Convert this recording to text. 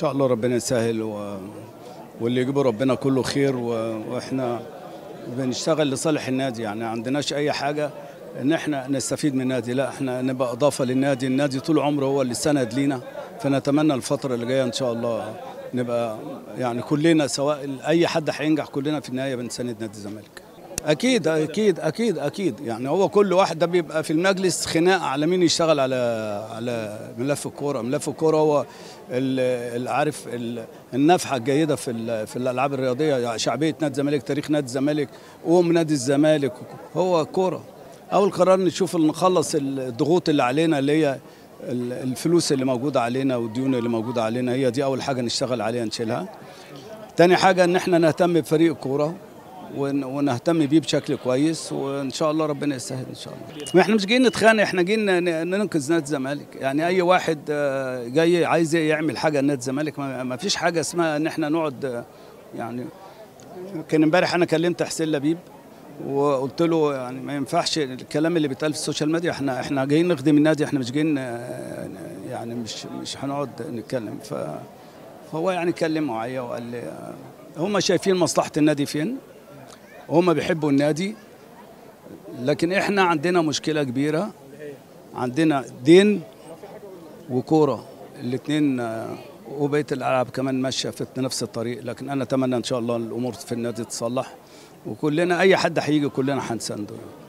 شاء الله ربنا يسهل و... واللي يجيبه ربنا كله خير و... واحنا بنشتغل لصالح النادي يعني عندناش اي حاجه ان احنا نستفيد من النادي لا احنا نبقى اضافه للنادي النادي طول عمره هو اللي سند لينا فنتمنى الفتره اللي جايه ان شاء الله نبقى يعني كلنا سواء اي حد هينجح كلنا في النهايه بنساند نادي الزمالك اكيد اكيد اكيد اكيد يعني هو كل واحد ده بيبقى في المجلس خناقه على مين يشتغل على على ملف الكوره ملف الكوره هو ال- ال- عارف ال- النفحه الجيده في ال- في الالعاب الرياضيه يعني شعبيه نادي الزمالك تاريخ نادي الزمالك قوم نادي الزمالك هو كوره اول قرار نشوف نخلص الضغوط اللي علينا اللي هي ال- الفلوس اللي موجوده علينا والديون اللي موجوده علينا هي دي اول حاجه نشتغل عليها نشيلها تاني حاجة إن إحنا نهتم بفريق الكورة ون- ونهتم بيه بشكل كويس وإن شاء الله ربنا يسهل إن شاء الله. ما إحنا مش جايين نتخانق إحنا جايين ن- ننقذ نادي الزمالك، يعني أي واحد آه، جاي عايز يعمل حاجة لنادي الزمالك ما ما فيش حاجة اسمها إن إحنا نقعد آه، يعني كان امبارح أنا كلمت حسين لبيب وقلت له يعني ما ينفعش الكلام اللي بيتقال في السوشيال ميديا احنا احنا جايين نخدم النادي احنا مش جايين آه، يعني مش مش هنقعد نتكلم ف فهو يعني كلم معايا وقال لي آه، هم شايفين مصلحة النادي فين وهم بيحبوا النادي لكن احنا عندنا مشكلة كبيرة عندنا دين وكورة الاثنين وبقية الألعاب كمان ماشية في نفس الطريق لكن أنا أتمنى إن شاء الله الأمور في النادي تصلح وكلنا أي حد هيجي كلنا هنسنده